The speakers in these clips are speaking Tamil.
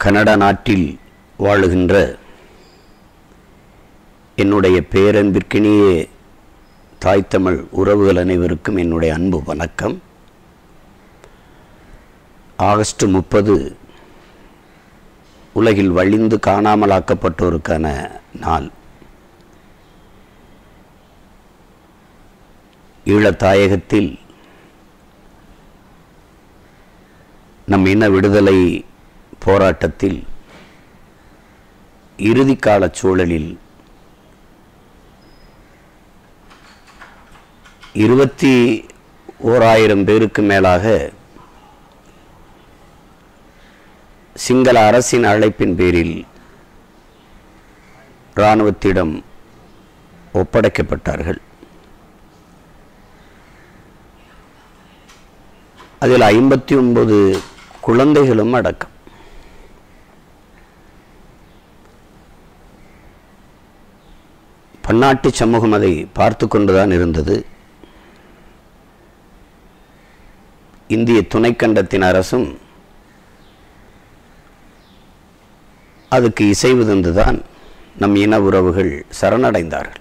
கனடா நாட்டில் வாழுகின்ற என்னுடைய பேரன்பிற்கினிய தாய் தமிழ் உறவுகள் அனைவருக்கும் என்னுடைய அன்பு வணக்கம் ஆகஸ்ட் முப்பது உலகில் வழிந்து காணாமலாக்கப்பட்டோருக்கான நாள் ஈழத்தாயகத்தில் நம் இன விடுதலை போராட்டத்தில் இறுதிக்கால சூழலில் இருபத்தி ஓராயிரம் பேருக்கு மேலாக சிங்கள அரசின் அழைப்பின் பேரில் இராணுவத்திடம் ஒப்படைக்கப்பட்டார்கள் அதில் ஐம்பத்தி ஒன்பது குழந்தைகளும் அடக்கம் பன்னாட்டு சமூகம் அதை பார்த்து கொண்டுதான் இருந்தது இந்திய துணைக்கண்டத்தின் அரசும் அதுக்கு இசைவு தந்துதான் நம் இன உறவுகள் சரணடைந்தார்கள்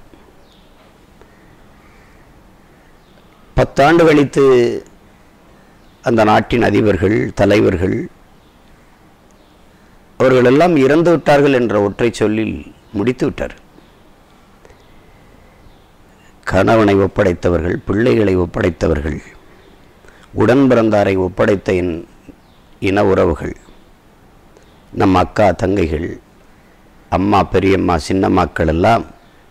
பத்தாண்டு கழித்து அந்த நாட்டின் அதிபர்கள் தலைவர்கள் அவர்கள் எல்லாம் இறந்து விட்டார்கள் என்ற ஒற்றை சொல்லில் முடித்து விட்டார் கணவனை ஒப்படைத்தவர்கள் பிள்ளைகளை ஒப்படைத்தவர்கள் உடன் பிறந்தாரை ஒப்படைத்த என் இன உறவுகள் நம் அக்கா தங்கைகள் அம்மா பெரியம்மா சின்னம்மாக்கள் எல்லாம்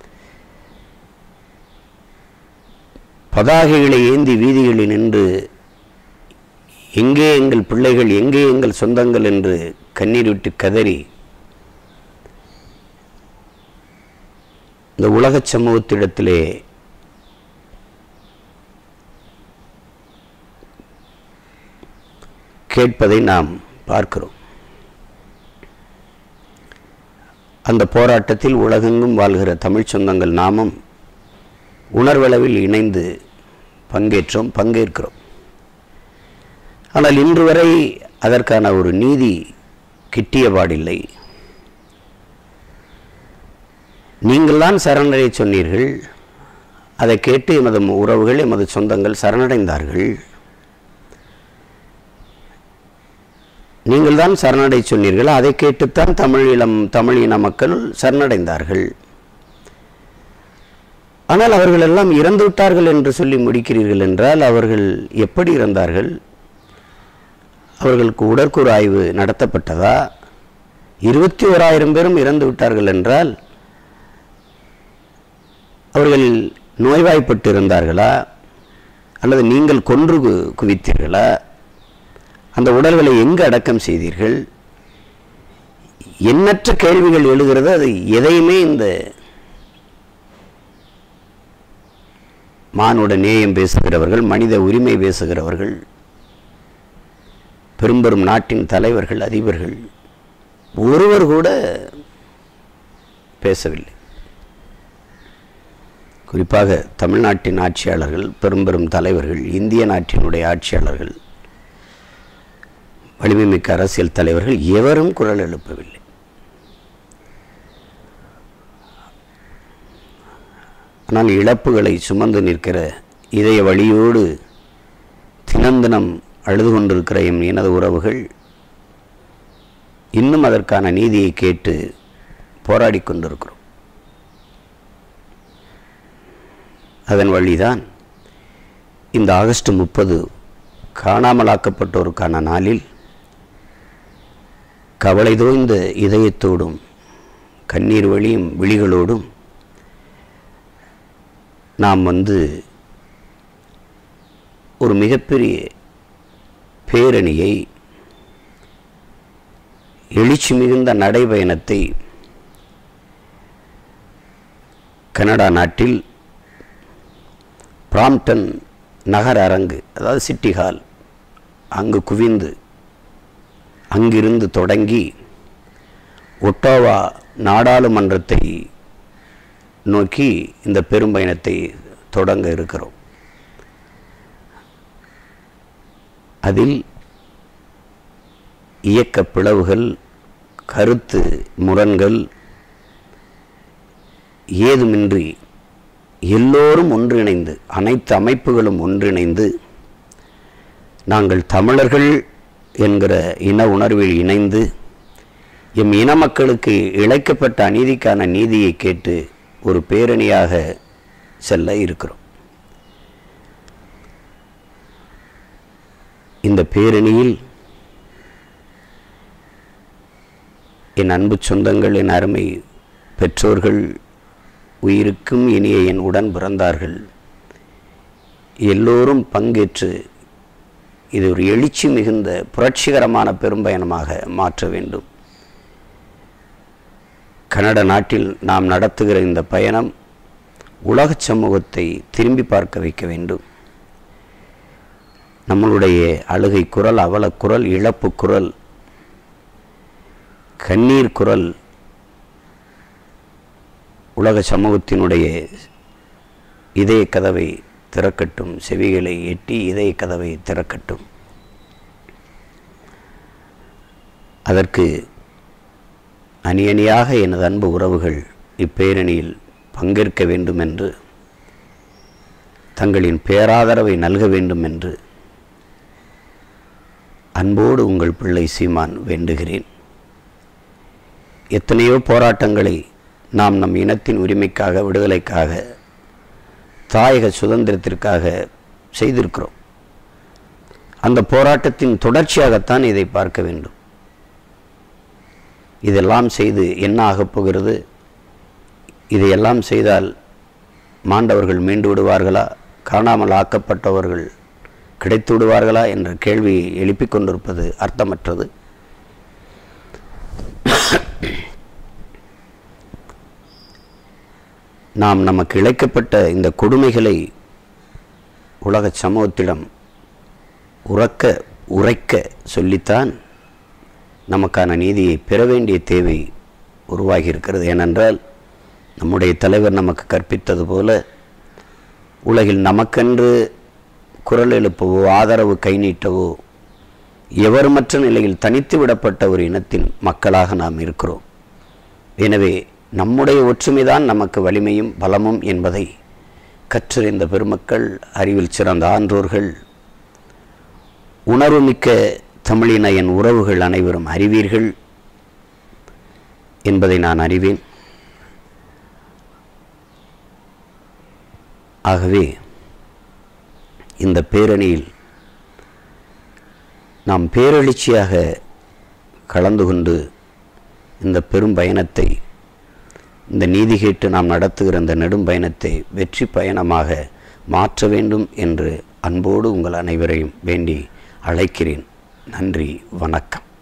பதாகைகளை ஏந்தி வீதிகளில் நின்று எங்கே எங்கள் பிள்ளைகள் எங்கே எங்கள் சொந்தங்கள் என்று கண்ணீர் விட்டு கதறி இந்த உலக சமூகத்திடத்திலே கேட்பதை நாம் பார்க்கிறோம் அந்த போராட்டத்தில் உலகெங்கும் வாழ்கிற தமிழ் சொந்தங்கள் நாமும் உணர்வளவில் இணைந்து பங்கேற்றோம் பங்கேற்கிறோம் ஆனால் இன்று வரை அதற்கான ஒரு நீதி கிட்டிய பாடில்லை நீங்கள்தான் சரணடைய சொன்னீர்கள் அதை கேட்டு எமது உறவுகள் எமது சொந்தங்கள் சரணடைந்தார்கள் நீங்கள் தான் சரணடை சொன்னீர்கள் அதை கேட்டுத்தான் தமிழ் இளம் தமிழ் இன மக்கள் சரணடைந்தார்கள் ஆனால் அவர்கள் எல்லாம் இறந்து விட்டார்கள் என்று சொல்லி முடிக்கிறீர்கள் என்றால் அவர்கள் எப்படி இறந்தார்கள் அவர்களுக்கு உடற்கூறு ஆய்வு நடத்தப்பட்டதா இருபத்தி ஓராயிரம் பேரும் இறந்து விட்டார்கள் என்றால் அவர்கள் நோய்வாய்ப்பட்டு இருந்தார்களா அல்லது நீங்கள் கொன்று குவித்தீர்களா அந்த உடல்களை எங்கு அடக்கம் செய்தீர்கள் எண்ணற்ற கேள்விகள் எழுகிறது அது எதையுமே இந்த மானுட நேயம் பேசுகிறவர்கள் மனித உரிமை பேசுகிறவர்கள் பெரும்பெரும் நாட்டின் தலைவர்கள் அதிபர்கள் ஒருவர் கூட பேசவில்லை குறிப்பாக தமிழ்நாட்டின் ஆட்சியாளர்கள் பெரும்பெரும் தலைவர்கள் இந்திய நாட்டினுடைய ஆட்சியாளர்கள் வலிமைமிக்க அரசியல் தலைவர்கள் எவரும் குரல் எழுப்பவில்லை ஆனால் இழப்புகளை சுமந்து நிற்கிற இதய வழியோடு தினந்தினம் அழுது கொண்டிருக்கிற எம் இனது உறவுகள் இன்னும் அதற்கான நீதியை கேட்டு போராடி கொண்டிருக்கிறோம் அதன் வழிதான் இந்த ஆகஸ்ட் முப்பது காணாமலாக்கப்பட்டோருக்கான நாளில் கவலை தோய்ந்த இதயத்தோடும் கண்ணீர் வழியும் விழிகளோடும் நாம் வந்து ஒரு மிகப்பெரிய பேரணியை எழுச்சி மிகுந்த நடைபயணத்தை கனடா நாட்டில் பிராம்டன் நகர அரங்கு அதாவது சிட்டி ஹால் அங்கு குவிந்து அங்கிருந்து தொடங்கி ஒட்டோவா நாடாளுமன்றத்தை நோக்கி இந்த பெரும்பயணத்தை தொடங்க இருக்கிறோம் அதில் இயக்க பிளவுகள் கருத்து முரண்கள் ஏதுமின்றி எல்லோரும் ஒன்றிணைந்து அனைத்து அமைப்புகளும் ஒன்றிணைந்து நாங்கள் தமிழர்கள் என்கிற இன உணர்வில் இணைந்து எம் இன மக்களுக்கு இழைக்கப்பட்ட அநீதிக்கான நீதியை கேட்டு ஒரு பேரணியாக செல்ல இருக்கிறோம் இந்த பேரணியில் என் அன்பு சொந்தங்கள் என் அருமை பெற்றோர்கள் உயிருக்கும் இனிய என் உடன் பிறந்தார்கள் எல்லோரும் பங்கேற்று இது ஒரு எழுச்சி மிகுந்த புரட்சிகரமான பெரும்பயணமாக மாற்ற வேண்டும் கனடா நாட்டில் நாம் நடத்துகிற இந்த பயணம் உலக சமூகத்தை திரும்பி பார்க்க வைக்க வேண்டும் நம்மளுடைய அழுகை குரல் அவல குரல் இழப்பு குரல் கண்ணீர் குரல் உலக சமூகத்தினுடைய இதய கதவை திறக்கட்டும் செவிகளை எட்டி இதய கதவை திறக்கட்டும் அதற்கு அணி அணியாக எனது அன்பு உறவுகள் இப்பேரணியில் பங்கேற்க வேண்டும் என்று தங்களின் பேராதரவை நல்க வேண்டும் என்று அன்போடு உங்கள் பிள்ளை சீமான் வேண்டுகிறேன் எத்தனையோ போராட்டங்களை நாம் நம் இனத்தின் உரிமைக்காக விடுதலைக்காக தாயக சுதந்திரத்திற்காக செய்திருக்கிறோம் அந்த போராட்டத்தின் தொடர்ச்சியாகத்தான் இதை பார்க்க வேண்டும் இதெல்லாம் செய்து என்ன ஆகப் போகிறது இதையெல்லாம் செய்தால் மாண்டவர்கள் மீண்டு விடுவார்களா காணாமல் ஆக்கப்பட்டவர்கள் கிடைத்து விடுவார்களா என்ற கேள்வியை எழுப்பிக் கொண்டிருப்பது அர்த்தமற்றது நாம் நமக்கு இழைக்கப்பட்ட இந்த கொடுமைகளை உலக சமூகத்திடம் உறக்க உரைக்க சொல்லித்தான் நமக்கான நீதியை பெற வேண்டிய தேவை உருவாகி இருக்கிறது ஏனென்றால் நம்முடைய தலைவர் நமக்கு கற்பித்தது போல உலகில் நமக்கென்று குரல் எழுப்பவோ ஆதரவு கை நீட்டவோ எவருமற்ற நிலையில் தனித்து விடப்பட்ட ஒரு இனத்தின் மக்களாக நாம் இருக்கிறோம் எனவே நம்முடைய ஒற்றுமைதான் நமக்கு வலிமையும் பலமும் என்பதை கற்றறிந்த பெருமக்கள் அறிவில் சிறந்த ஆன்றோர்கள் உணர்வுமிக்க தமிழின என் உறவுகள் அனைவரும் அறிவீர்கள் என்பதை நான் அறிவேன் ஆகவே இந்த பேரணியில் நாம் பேரெழுச்சியாக கலந்து கொண்டு இந்த பெரும் பயணத்தை இந்த நீதி கேட்டு நாம் நடத்துகிற இந்த நெடும் பயணத்தை வெற்றி பயணமாக மாற்ற வேண்டும் என்று அன்போடு உங்கள் அனைவரையும் வேண்டி அழைக்கிறேன் நன்றி வணக்கம்